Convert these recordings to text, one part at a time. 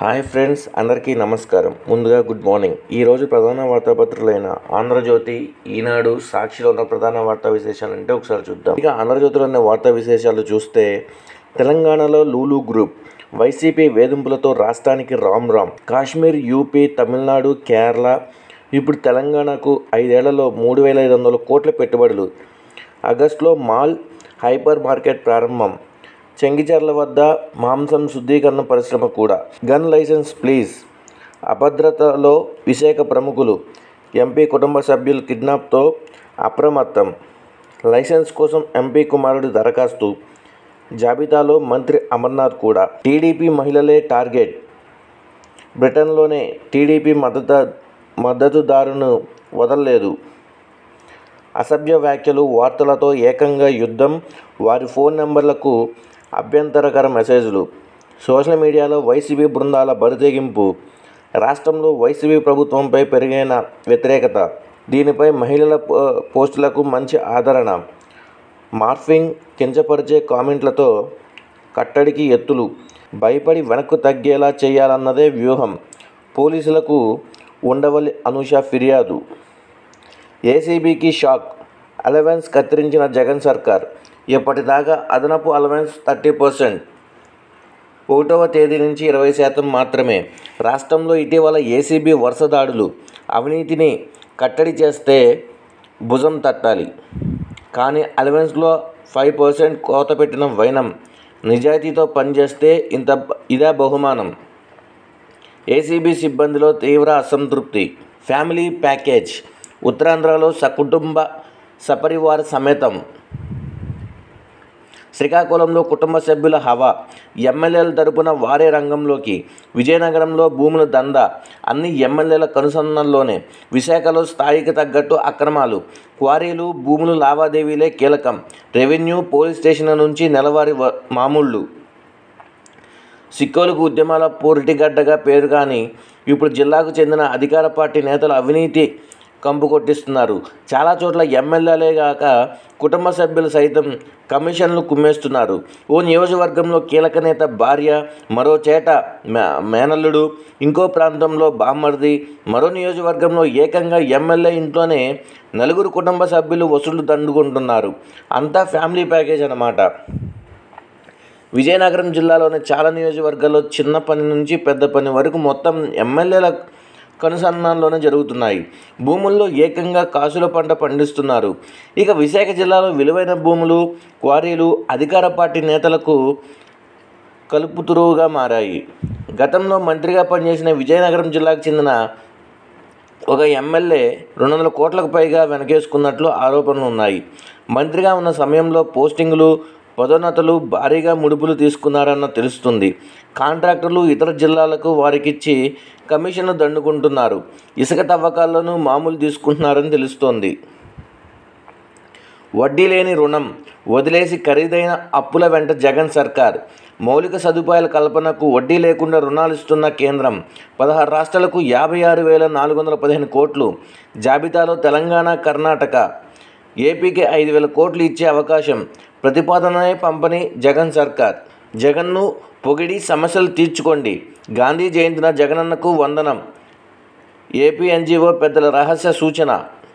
hi friends అందరికీ నమస్కారం ముందుగా గుడ్ మార్నింగ్ ఈరోజు ప్రధాన వార్తాపత్రులైన ఆంధ్రజ్యోతి ఈనాడు సాక్షిలో ఉన్న ప్రధాన వార్తా విశేషాలు అంటే ఒకసారి చూద్దాం ఇక ఆంధ్రజ్యోతిలో ఉన్న వార్తా విశేషాలు చూస్తే తెలంగాణలో లూలు గ్రూప్ వైసీపీ వేధింపులతో రాష్ట్రానికి రామ్ రామ్ కాశ్మీర్ యూపీ తమిళనాడు కేరళ ఇప్పుడు తెలంగాణకు ఐదేళ్లలో మూడు వేల ఐదు వందల కోట్ల పెట్టుబడులు ఆగస్టులో మాల్ హైపర్ మార్కెట్ ప్రారంభం చెంగిచెర్ల వద్ద మాంసం శుద్ధీకరణ పరిశ్రమ కూడా గన్ లైసెన్స్ ప్లీజ్ అభద్రతలో విశాఖ ప్రముఖులు ఎంపీ కుటుంబ సభ్యులు కిడ్నాప్తో అప్రమత్తం లైసెన్స్ కోసం ఎంపీ కుమారుడి దరఖాస్తు జాబితాలో మంత్రి అమర్నాథ్ కూడా టీడీపీ మహిళలే టార్గెట్ బ్రిటన్లోనే టీడీపీ మద్దతు మద్దతుదారును వదలలేదు అసభ్య వ్యాఖ్యలు వార్తలతో ఏకంగా యుద్ధం వారి ఫోన్ నెంబర్లకు అభ్యంతరకర మెసేజ్లు సోషల్ మీడియాలో వైసీపీ బృందాల బరితెగింపు రాష్ట్రంలో వైసీపీ ప్రభుత్వంపై పెరిగిన వ్యతిరేకత దీనిపై మహిళల పో- పోస్టులకు మంచి ఆదరణ మార్ఫింగ్ కించపరిచే కామెంట్లతో కట్టడికి ఎత్తులు భయపడి వెనక్కు తగ్గేలా చేయాలన్నదే వ్యూహం పోలీసులకు ఉండవల్లి అనూష ఫిర్యాదు ఏసీబీకి షాక్ అలవెన్స్ కత్తిరించిన జగన్ సర్కార్ ఇప్పటిదాకా అదనపు అలవెన్స్ థర్టీ పర్సెంట్ ఒకటవ తేదీ నుంచి ఇరవై శాతం మాత్రమే రాష్ట్రంలో ఇటీవల ఏసీబీ వరుస దాడులు అవినీతిని కట్టడి చేస్తే భుజం తట్టాలి కానీ అలవెన్స్లో ఫైవ్ పర్సెంట్ కోత పెట్టిన వైనం నిజాయితీతో పనిచేస్తే ఇంత ఇదే బహుమానం ఏసీబీ సిబ్బందిలో తీవ్ర అసంతృప్తి ఫ్యామిలీ ప్యాకేజ్ ఉత్తరాంధ్రలో సకుటుంబ సపరివార సమేతం శ్రీకాకుళంలో కుటుంబ సభ్యుల హవా ఎమ్మెల్యేల తరపున వారే రంగంలోకి విజయనగరంలో భూముల దంద అన్ని ఎమ్మెల్యేల కనుసన్నల్లోనే విశాఖలో స్థాయికి తగ్గట్టు అక్రమాలు క్వారీలు భూములు లావాదేవీలే కీలకం రెవెన్యూ పోలీస్ స్టేషన్ల నుంచి నెలవారీ వ- మామూళ్ళు సిక్కోలకు ఉద్యమాల పోరిటిగడ్డగా పేరు కానీ ఇప్పుడు జిల్లాకు చెందిన అధికార పార్టీ నేతలు అవినీతి కంపు కొట్టిస్తున్నారు చాలా చోట్ల ఎమ్మెల్యేలే గాక కుటుంబ సభ్యులు సైతం కమిషన్లు కుమ్మేస్తున్నారు ఓ నియోజకవర్గంలో కీలక నేత భార్య మరో చేట మే- మేనల్లుడు ఇంకో ప్రాంతంలో బామ్మర్ది మరో నియోజకవర్గంలో ఏకంగా ఎమ్మెల్యే ఇంట్లోనే నలుగురు కుటుంబ సభ్యులు వసూళ్లు దండుకుంటున్నారు అంతా ఫ్యామిలీ ప్యాకేజ్ అన్నమాట విజయనగరం జిల్లాలోని చాలా నియోజకవర్గాల్లో చిన్న పని నుంచి పెద్ద పని వరకు మొత్తం ఎమ్మెల్యేల కనుసన్నాల్లోనే జరుగుతున్నాయి భూముల్లో ఏకంగా కాసుల పంట పండిస్తున్నారు ఇక విశాఖ జిల్లాలో విలువైన భూములు క్వారీలు అధికార పార్టీ నేతలకు కలుపుతురువుగా మారాయి గతంలో మంత్రిగా పనిచేసిన విజయనగరం జిల్లాకు చెందిన ఒక ఎమ్మెల్యే రెండు వందల కోట్లకు పైగా వెనకేసుకున్నట్లు ఆరోపణలు ఉన్నాయి మంత్రిగా ఉన్న సమయంలో పోస్టింగులు పదోన్నతులు భారీగా ముడుపులు తీసుకున్నారన్న తెలుస్తుంది కాంట్రాక్టర్లు ఇతర జిల్లాలకు వారికిచ్చి కమిషన్లు దండుకుంటున్నారు ఇసుక తవ్వకాల్లోనూ మామూలు తీసుకుంటున్నారని తెలుస్తోంది వడ్డీ లేని రుణం వదిలేసి ఖరీదైన అప్పుల వెంట జగన్ సర్కార్ మౌలిక సదుపాయాల కల్పనకు వడ్డీ లేకుండా రుణాలు ఇస్తున్న కేంద్రం పదహారు రాష్ట్రాలకు యాభై ఆరు వేల నాలుగు వందల పదిహేను కోట్లు జాబితాలో తెలంగాణ కర్ణాటక ఏపీకి ఐదు వేల కోట్లు ఇచ్చే అవకాశం ప్రతిపాదననే పంపని జగన్ సర్కార్ జగన్ను పొగిడి సమస్యలు తీర్చుకోండి గాంధీ జయంతిన జగనన్నకు వందనం ఏపీ ఎన్జిఓ పెద్దల రహస్య సూచన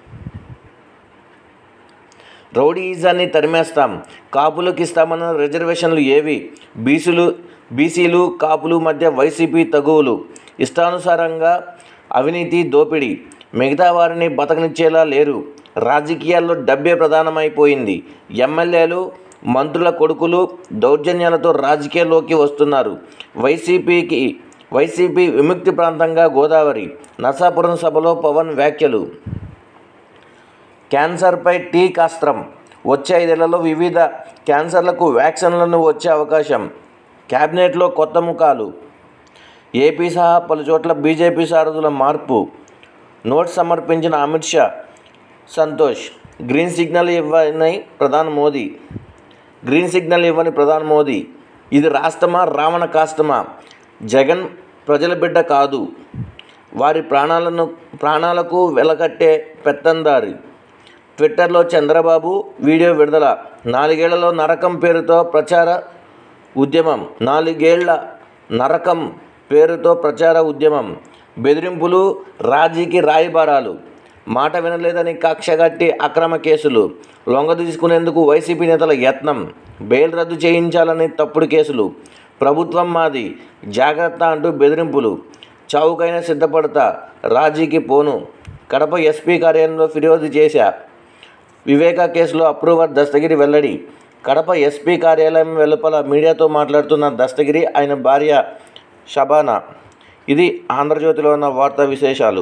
రౌడీయిజాన్ని తరిమేస్తాం కాపులకు ఇస్తామన్న రిజర్వేషన్లు ఏవి బీసీలు బీసీలు కాపులు మధ్య వైసీపీ తగువులు ఇష్టానుసారంగా అవినీతి దోపిడీ మిగతా వారిని బతకనిచ్చేలా లేరు రాజకీయాల్లో డబ్బే ప్రధానమైపోయింది ఎమ్మెల్యేలు మంత్రుల కొడుకులు దౌర్జన్యాలతో రాజకీయాల్లోకి వస్తున్నారు వైసీపీకి వైసీపీ విముక్తి ప్రాంతంగా గోదావరి నర్సాపురం సభలో పవన్ వ్యాఖ్యలు క్యాన్సర్పై టీకాస్త్రం వచ్చే ఐదేళ్లలో వివిధ క్యాన్సర్లకు వ్యాక్సిన్లను వచ్చే అవకాశం క్యాబినెట్లో కొత్త ముఖాలు ఏపీ సహా పలు చోట్ల బీజేపీ సారథుల మార్పు నోట్ సమర్పించిన అమిత్ షా సంతోష్ గ్రీన్ సిగ్నల్ ఇవ్వని ప్రధాని మోదీ గ్రీన్ సిగ్నల్ ఇవ్వని ప్రధాని మోదీ ఇది రాష్ట్రమా రావణ కాష్టమా జగన్ ప్రజల బిడ్డ కాదు వారి ప్రాణాలను ప్రాణాలకు వెలకట్టే పెత్తందారి ట్విట్టర్లో చంద్రబాబు వీడియో విడుదల నాలుగేళ్లలో నరకం పేరుతో ప్రచార ఉద్యమం నాలుగేళ్ల నరకం పేరుతో ప్రచార ఉద్యమం బెదిరింపులు రాజీకి రాయబారాలు మాట వినలేదని కక్షగట్టి అక్రమ కేసులు లొంగ తీసుకునేందుకు వైసీపీ నేతల యత్నం బెయిల్ రద్దు చేయించాలని తప్పుడు కేసులు ప్రభుత్వం మాది జాగ్రత్త అంటూ బెదిరింపులు చావుకైనా సిద్ధపడతా రాజీకి పోను కడప ఎస్పీ కార్యాలయంలో ఫిర్యాదు చేశా వివేక కేసులో అప్రూవర్ దస్తగిరి వెల్లడి కడప ఎస్పీ కార్యాలయం వెలుపల మీడియాతో మాట్లాడుతున్న దస్తగిరి ఆయన భార్య షబానా ఇది ఆంధ్రజ్యోతిలో ఉన్న వార్తా విశేషాలు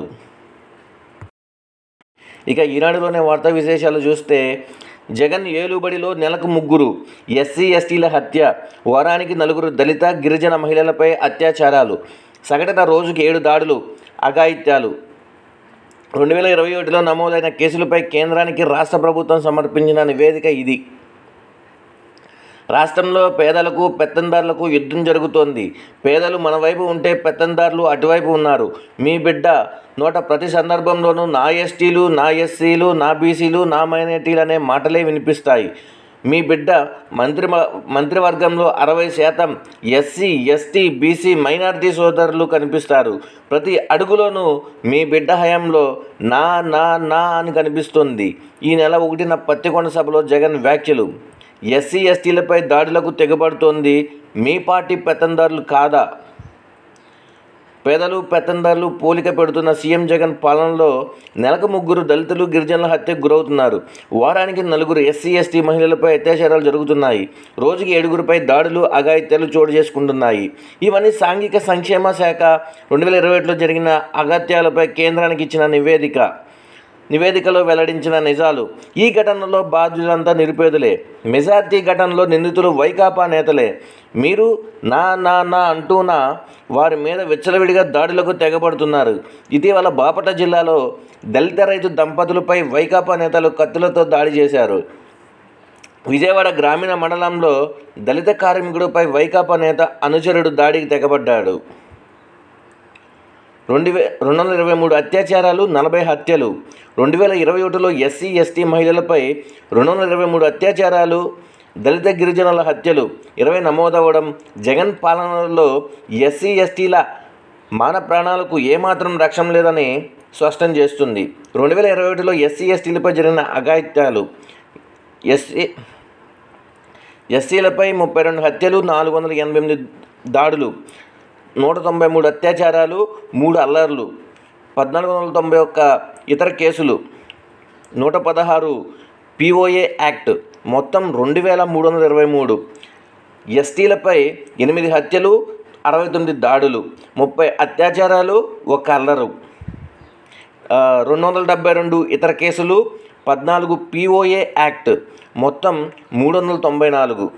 ఇక ఈనాడులోనే వార్తా విశేషాలు చూస్తే జగన్ ఏలుబడిలో నెలకు ముగ్గురు ఎస్సీ ఎస్టీల హత్య వారానికి నలుగురు దళిత గిరిజన మహిళలపై అత్యాచారాలు సగటున రోజుకి ఏడు దాడులు అఘాయిత్యాలు రెండు వేల ఇరవై ఒకటిలో నమోదైన కేసులపై కేంద్రానికి రాష్ట్ర ప్రభుత్వం సమర్పించిన నివేదిక ఇది రాష్ట్రంలో పేదలకు పెత్తందారులకు యుద్ధం జరుగుతోంది పేదలు మన వైపు ఉంటే పెత్తందారులు అటువైపు ఉన్నారు మీ బిడ్డ నోట ప్రతి సందర్భంలోనూ నా ఎస్టీలు నా ఎస్సీలు నా బీసీలు నా మైనార్టీలు అనే మాటలే వినిపిస్తాయి మీ బిడ్డ మంత్రి మంత్రివర్గంలో అరవై శాతం ఎస్సీ ఎస్టీ బీసీ మైనారిటీ సోదరులు కనిపిస్తారు ప్రతి అడుగులోనూ మీ బిడ్డ హయాంలో నా నా నా అని కనిపిస్తుంది ఈ నెల ఒకటిన పత్తికొండ సభలో జగన్ వ్యాఖ్యలు ఎస్సీ ఎస్టీలపై దాడులకు తెగబడుతోంది మీ పార్టీ పెత్తందారులు కాదా పేదలు పెత్తందారులు పోలిక పెడుతున్న సీఎం జగన్ పాలనలో నెలకు ముగ్గురు దళితులు గిరిజనుల హత్యకు గురవుతున్నారు వారానికి నలుగురు ఎస్సీ ఎస్టీ మహిళలపై అత్యాచారాలు జరుగుతున్నాయి రోజుకి ఏడుగురిపై దాడులు అఘాయిత్యాలు చోటు చేసుకుంటున్నాయి ఇవన్నీ సాంఘిక సంక్షేమ శాఖ రెండు వేల ఇరవై ఒకటిలో జరిగిన అగత్యాలపై కేంద్రానికి ఇచ్చిన నివేదిక నివేదికలో వెల్లడించిన నిజాలు ఈ ఘటనలో బాధ్యులంతా నిరుపేదలే మెజార్టీ ఘటనలో నిందితులు వైకాపా నేతలే మీరు నా నా నా అంటూనా వారి మీద విచ్చలవిడిగా దాడులకు తెగబడుతున్నారు ఇటీవల బాపట్ల జిల్లాలో దళిత రైతు దంపతులపై వైకాపా నేతలు కత్తులతో దాడి చేశారు విజయవాడ గ్రామీణ మండలంలో దళిత కార్మికుడిపై వైకాపా నేత అనుచరుడు దాడికి తెగబడ్డాడు రెండు వే రెండు వందల ఇరవై మూడు అత్యాచారాలు నలభై హత్యలు రెండు వేల ఇరవై ఒకటిలో ఎస్సీ ఎస్టీ మహిళలపై రెండు వందల ఇరవై మూడు అత్యాచారాలు దళిత గిరిజనుల హత్యలు ఇరవై నమోదవడం జగన్ పాలనలో ఎస్సీ ఎస్టీల మాన ప్రాణాలకు ఏమాత్రం రక్షణ లేదని స్పష్టం చేస్తుంది రెండు వేల ఇరవై ఒకటిలో ఎస్సీ ఎస్టీలపై జరిగిన అఘాయిత్యాలు ఎస్సీ ఎస్సీలపై ముప్పై రెండు హత్యలు నాలుగు వందల ఎనభై ఎనిమిది దాడులు నూట తొంభై మూడు అత్యాచారాలు మూడు అల్లర్లు పద్నాలుగు వందల తొంభై ఒక్క ఇతర కేసులు నూట పదహారు పిఓఏ యాక్ట్ మొత్తం రెండు వేల మూడు వందల ఇరవై మూడు ఎస్టీలపై ఎనిమిది హత్యలు అరవై తొమ్మిది దాడులు ముప్పై అత్యాచారాలు ఒక అల్లరు ఆ, రెండు వందల డెబ్బై రెండు ఇతర కేసులు పద్నాలుగు పిఓఏ యాక్ట్ మొత్తం మూడు వందల తొంభై నాలుగు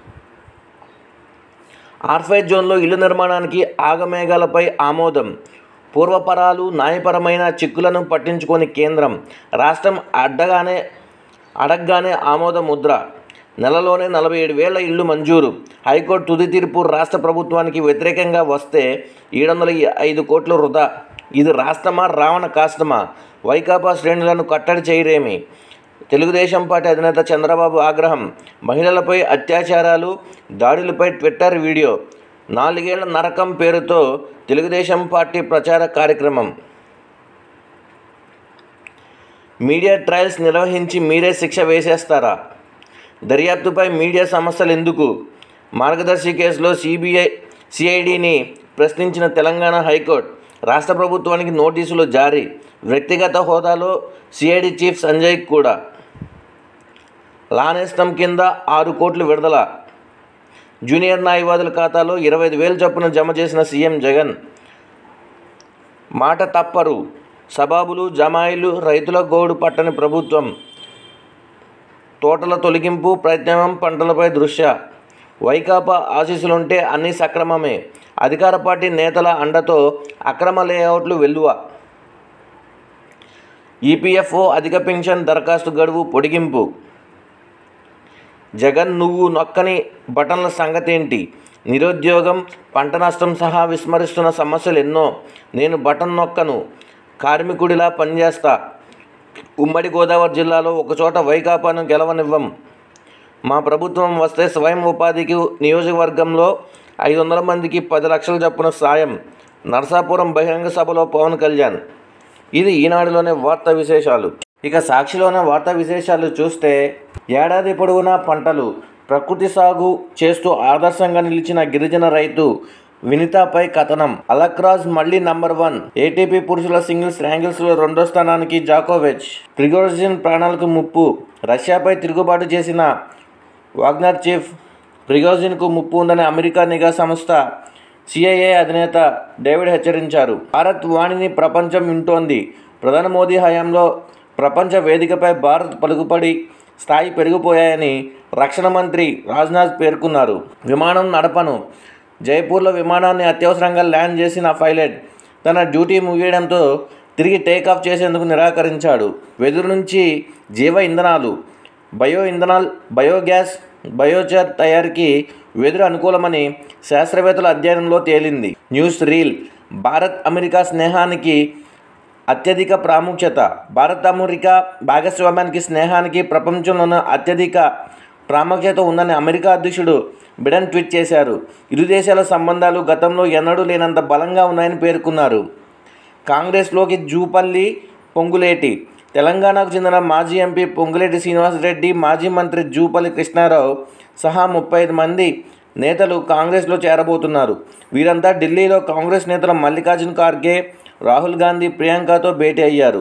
ఆర్ఫైడ్ జోన్లో ఇల్లు నిర్మాణానికి ఆగమేఘాలపై ఆమోదం పూర్వపరాలు న్యాయపరమైన చిక్కులను పట్టించుకొని కేంద్రం రాష్ట్రం అడ్డగానే అడగగానే ఆమోద ముద్ర నెలలోనే నలభై ఏడు వేల ఇళ్లు మంజూరు హైకోర్టు తుది తీర్పు రాష్ట్ర ప్రభుత్వానికి వ్యతిరేకంగా వస్తే ఏడు వందల ఐదు కోట్లు వృధా ఇది రాష్ట్రమా రావణ కాష్టమా వైకాపా శ్రేణులను కట్టడి చేయరేమి తెలుగుదేశం పార్టీ అధినేత చంద్రబాబు ఆగ్రహం మహిళలపై అత్యాచారాలు దాడులపై ట్విట్టర్ వీడియో నాలుగేళ్ల నరకం పేరుతో తెలుగుదేశం పార్టీ ప్రచార కార్యక్రమం మీడియా ట్రయల్స్ నిర్వహించి మీరే శిక్ష వేసేస్తారా దర్యాప్తుపై మీడియా సమస్యలు ఎందుకు మార్గదర్శి కేసులో సిబిఐ సిఐడిని ప్రశ్నించిన తెలంగాణ హైకోర్టు రాష్ట్ర ప్రభుత్వానికి నోటీసులు జారీ వ్యక్తిగత హోదాలో సిఐడి చీఫ్ సంజయ్ కూడా లానేస్తం కింద ఆరు కోట్లు విడుదల జూనియర్ న్యాయవాదుల ఖాతాలో ఇరవై ఐదు వేలు చొప్పున జమ చేసిన సీఎం జగన్ మాట తప్పరు సబాబులు జమాయిలు రైతుల గోడు పట్టని ప్రభుత్వం తోటల తొలగింపు ప్రయత్నం పంటలపై దృశ్య వైకాపా ఆశీస్సులుంటే అన్నీ సక్రమమే అధికార పార్టీ నేతల అండతో అక్రమ లేఅవుట్లు వెల్లువ ఈపీఎఫ్ఓ అధిక పెన్షన్ దరఖాస్తు గడువు పొడిగింపు జగన్ నువ్వు నొక్కని బటన్ల సంగతేంటి నిరుద్యోగం పంట నష్టం సహా విస్మరిస్తున్న సమస్యలు ఎన్నో నేను బటన్ నొక్కను కార్మికుడిలా పనిచేస్తా ఉమ్మడి గోదావరి జిల్లాలో ఒకచోట వైకాపాను గెలవనివ్వం మా ప్రభుత్వం వస్తే స్వయం ఉపాధికి నియోజకవర్గంలో ఐదు వందల మందికి పది లక్షల చొప్పున సాయం నరసాపురం బహిరంగ సభలో పవన్ కళ్యాణ్ ఇది ఈనాడులోనే వార్తా విశేషాలు ఇక సాక్షిలోనే వార్తా విశేషాలు చూస్తే ఏడాది పొడవునా పంటలు ప్రకృతి సాగు చేస్తూ ఆదర్శంగా నిలిచిన గిరిజన రైతు వినితాపై కథనం అలక్రాజ్ మళ్లీ నంబర్ వన్ ఏటీపీ పురుషుల సింగిల్స్ ర్యాంగిల్స్లో రెండో స్థానానికి జాకోవెచ్ ప్రిగోర్జిన్ ప్రాణాలకు ముప్పు రష్యాపై తిరుగుబాటు చేసిన వాగ్నర్ చీఫ్ ప్రిగోజిన్కు ముప్పు ఉందని అమెరికా నిఘా సంస్థ సిఐఏ అధినేత డేవిడ్ హెచ్చరించారు భారత్ వాణిని ప్రపంచం వింటోంది ప్రధాని మోదీ హయాంలో ప్రపంచ వేదికపై భారత్ పలుకుపడి స్థాయి పెరిగిపోయాయని రక్షణ మంత్రి రాజ్నాథ్ పేర్కొన్నారు విమానం నడపను జైపూర్లో విమానాన్ని అత్యవసరంగా ల్యాండ్ చేసిన పైలట్ తన డ్యూటీ ముగియడంతో తిరిగి టేకాఫ్ చేసేందుకు నిరాకరించాడు వెదురు నుంచి జీవ ఇంధనాలు బయో ఇంధనాల్ బయోగ్యాస్ బయోచార్ తయారీకి వెదురు అనుకూలమని శాస్త్రవేత్తల అధ్యయనంలో తేలింది న్యూస్ రీల్ భారత్ అమెరికా స్నేహానికి అత్యధిక ప్రాముఖ్యత భారత్ అమెరికా భాగస్వామ్యానికి స్నేహానికి ప్రపంచంలోనే అత్యధిక ప్రాముఖ్యత ఉందని అమెరికా అధ్యక్షుడు బిడెన్ ట్వీట్ చేశారు ఇరు దేశాల సంబంధాలు గతంలో ఎన్నడూ లేనంత బలంగా ఉన్నాయని పేర్కొన్నారు కాంగ్రెస్లోకి జూపల్లి పొంగులేటి తెలంగాణకు చెందిన మాజీ ఎంపీ పొంగులేటి శ్రీనివాసరెడ్డి మాజీ మంత్రి జూపల్లి కృష్ణారావు సహా ముప్పై ఐదు మంది నేతలు కాంగ్రెస్లో చేరబోతున్నారు వీరంతా ఢిల్లీలో కాంగ్రెస్ నేతలు మల్లికార్జున్ ఖార్గే రాహుల్ గాంధీ ప్రియాంకతో భేటీ అయ్యారు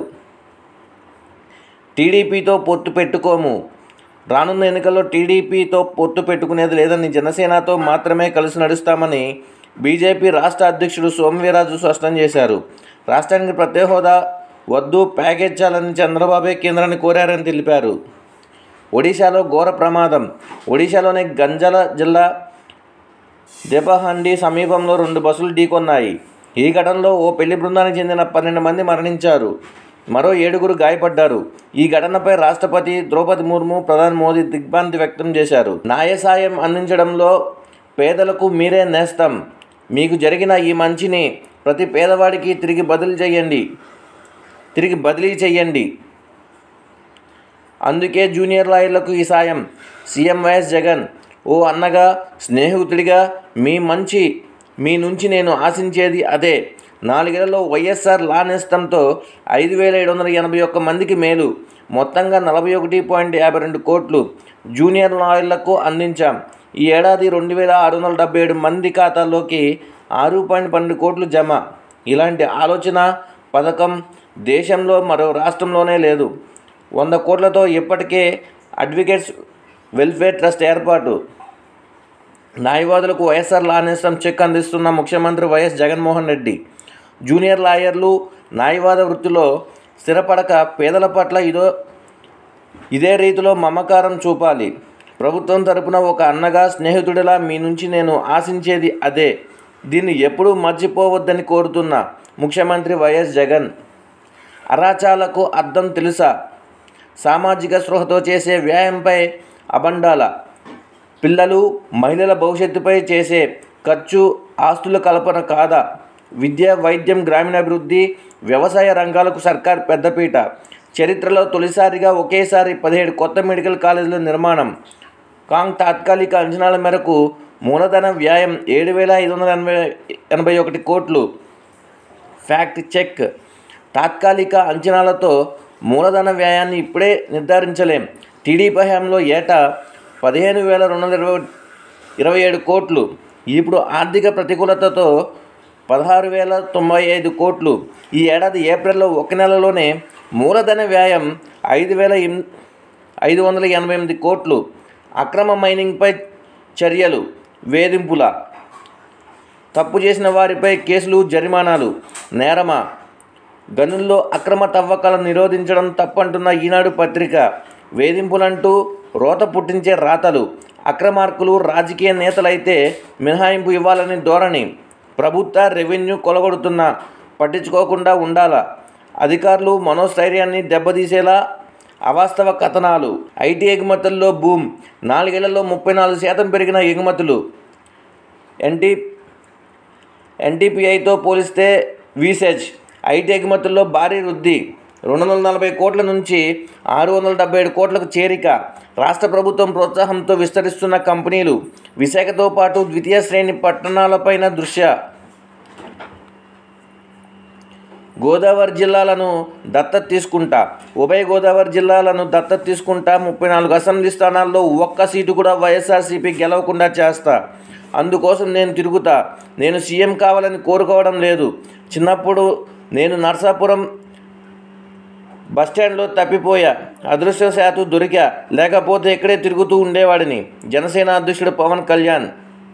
టీడీపీతో పొత్తు పెట్టుకోము రానున్న ఎన్నికల్లో టీడీపీతో పొత్తు పెట్టుకునేది లేదని జనసేనతో మాత్రమే కలిసి నడుస్తామని బీజేపీ రాష్ట్ర అధ్యక్షుడు సోమవీరాజు స్పష్టం చేశారు రాష్ట్రానికి ప్రత్యేక హోదా వద్దు ప్యాకేజ్ చాలని చంద్రబాబే కేంద్రాన్ని కోరారని తెలిపారు ఒడిశాలో ఘోర ప్రమాదం ఒడిశాలోని గంజల జిల్లా దెబహండి సమీపంలో రెండు బస్సులు ఢీకొన్నాయి ఈ ఘటనలో ఓ పెళ్లి బృందానికి చెందిన పన్నెండు మంది మరణించారు మరో ఏడుగురు గాయపడ్డారు ఈ ఘటనపై రాష్ట్రపతి ద్రౌపది ముర్ము ప్రధాని మోదీ దిగ్భ్రాంతి వ్యక్తం చేశారు న్యాయ సాయం అందించడంలో పేదలకు మీరే నేస్తం మీకు జరిగిన ఈ మంచిని ప్రతి పేదవాడికి తిరిగి బదిలీ చేయండి తిరిగి బదిలీ చేయండి అందుకే జూనియర్ లాయర్లకు ఈ సాయం సీఎం వైఎస్ జగన్ ఓ అన్నగా స్నేహితుడిగా మీ మంచి మీ నుంచి నేను ఆశించేది అదే నాలుగేళ్లలో వైఎస్ఆర్ లా నేస్తంతో ఐదు వేల ఏడు వందల ఎనభై ఒక్క మందికి మేలు మొత్తంగా నలభై ఒకటి పాయింట్ యాభై రెండు కోట్లు జూనియర్ లాయర్లకు అందించాం ఈ ఏడాది రెండు వేల ఆరు వందల డెబ్బై ఏడు మంది ఖాతాల్లోకి ఆరు పాయింట్ పన్నెండు కోట్లు జమ ఇలాంటి ఆలోచన పథకం దేశంలో మరో రాష్ట్రంలోనే లేదు వంద కోట్లతో ఇప్పటికే అడ్వకేట్స్ వెల్ఫేర్ ట్రస్ట్ ఏర్పాటు న్యాయవాదులకు వైఎస్ఆర్ లా నేస్తం చెక్ అందిస్తున్న ముఖ్యమంత్రి వైఎస్ జగన్మోహన్ రెడ్డి జూనియర్ లాయర్లు న్యాయవాద వృత్తిలో స్థిరపడక పేదల పట్ల ఇదో ఇదే రీతిలో మమకారం చూపాలి ప్రభుత్వం తరపున ఒక అన్నగా స్నేహితుడిలా మీ నుంచి నేను ఆశించేది అదే దీన్ని ఎప్పుడూ మర్చిపోవద్దని కోరుతున్నా ముఖ్యమంత్రి వైఎస్ జగన్ అరాచాలకు అర్థం తెలుసా సామాజిక స్పృహతో చేసే వ్యాయంపై అబండాల పిల్లలు మహిళల భవిష్యత్తుపై చేసే ఖర్చు ఆస్తుల కల్పన కాదా విద్య వైద్యం గ్రామీణాభివృద్ధి వ్యవసాయ రంగాలకు సర్కార్ పెద్దపీట చరిత్రలో తొలిసారిగా ఒకేసారి పదిహేడు కొత్త మెడికల్ కాలేజీల నిర్మాణం కాంగ్ తాత్కాలిక అంచనాల మేరకు మూలధన వ్యాయం ఏడు వేల ఐదు వందల ఎనభై ఎనభై ఒకటి కోట్లు ఫ్యాక్ట్ చెక్ తాత్కాలిక అంచనాలతో మూలధన వ్యయాన్ని ఇప్పుడే నిర్ధారించలేం టీడీపీ హయాంలో ఏటా పదిహేను వేల రెండు వందల ఇరవై ఇరవై ఏడు కోట్లు ఇప్పుడు ఆర్థిక ప్రతికూలతతో పదహారు వేల తొంభై ఐదు కోట్లు ఈ ఏడాది ఏప్రిల్లో ఒక నెలలోనే మూలధన వ్యాయం ఐదు వేల ఎన్ ఐదు వందల ఎనభై ఎనిమిది కోట్లు అక్రమ మైనింగ్పై చర్యలు వేధింపుల తప్పు చేసిన వారిపై కేసులు జరిమానాలు నేరమా గనుల్లో అక్రమ తవ్వకాలను నిరోధించడం తప్పంటున్న ఈనాడు పత్రిక వేధింపులంటూ రోత పుట్టించే రాతలు అక్రమార్కులు రాజకీయ నేతలైతే మినహాయింపు ఇవ్వాలని ధోరణి ప్రభుత్వ రెవెన్యూ కొలగొడుతున్న పట్టించుకోకుండా ఉండాలా అధికారులు మనోస్థైర్యాన్ని దెబ్బతీసేలా అవాస్తవ కథనాలు ఐటీ ఎగుమతుల్లో బూమ్ నాలుగేళ్లలో ముప్పై నాలుగు శాతం పెరిగిన ఎగుమతులు ఎన్టీ ఎన్టీపీఐతో పోలిస్తే వీసెజ్ ఐటీ ఎగుమతుల్లో భారీ వృద్ధి రెండు వందల నలభై కోట్ల నుంచి ఆరు వందల డెబ్బై ఏడు కోట్లకు చేరిక రాష్ట్ర ప్రభుత్వం ప్రోత్సాహంతో విస్తరిస్తున్న కంపెనీలు విశాఖతో పాటు ద్వితీయ శ్రేణి పట్టణాలపైన దృశ్య గోదావరి జిల్లాలను దత్తత తీసుకుంటా ఉభయ గోదావరి జిల్లాలను దత్తత తీసుకుంటా ముప్పై నాలుగు అసెంబ్లీ స్థానాల్లో ఒక్క సీటు కూడా వైఎస్ఆర్సీపీ గెలవకుండా చేస్తా అందుకోసం నేను తిరుగుతా నేను సీఎం కావాలని కోరుకోవడం లేదు చిన్నప్పుడు నేను నర్సాపురం బస్టాండ్లో తప్పిపోయా అదృష్టవశాత్తు దొరికా లేకపోతే ఇక్కడే తిరుగుతూ ఉండేవాడిని జనసేన అధ్యక్షుడు పవన్ కళ్యాణ్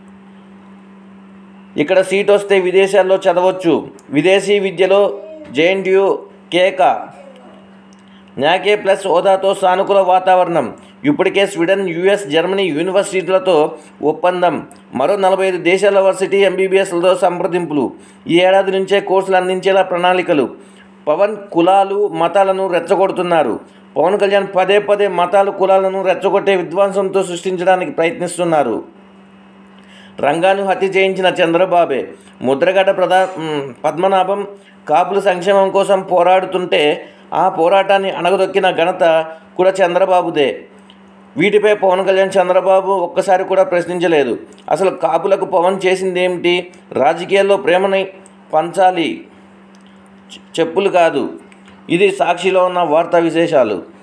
ఇక్కడ సీట్ వస్తే విదేశాల్లో చదవచ్చు విదేశీ విద్యలో జేఎన్టీయూ కేక న్యాకే ప్లస్ హోదాతో సానుకూల వాతావరణం ఇప్పటికే స్వీడన్ యుఎస్ జర్మనీ యూనివర్సిటీలతో ఒప్పందం మరో నలభై ఐదు దేశాల వర్సిటీ ఎంబీబీఎస్లతో సంప్రదింపులు ఈ ఏడాది నుంచే కోర్సులు అందించేలా ప్రణాళికలు పవన్ కులాలు మతాలను రెచ్చగొడుతున్నారు పవన్ కళ్యాణ్ పదే పదే మతాలు కులాలను రెచ్చగొట్టే విధ్వంసంతో సృష్టించడానికి ప్రయత్నిస్తున్నారు రంగాను హత్య చేయించిన చంద్రబాబే ముద్రగడ ప్రధా మ్, పద్మనాభం కాపుల సంక్షేమం కోసం పోరాడుతుంటే ఆ పోరాటాన్ని అణగదొక్కిన ఘనత కూడా చంద్రబాబుదే వీటిపై పవన్ కళ్యాణ్ చంద్రబాబు ఒక్కసారి కూడా ప్రశ్నించలేదు అసలు కాపులకు పవన్ చేసింది ఏమిటి రాజకీయాల్లో ప్రేమని పంచాలి చె- చెప్పులు కాదు ఇది సాక్షిలో ఉన్న వార్తా విశేషాలు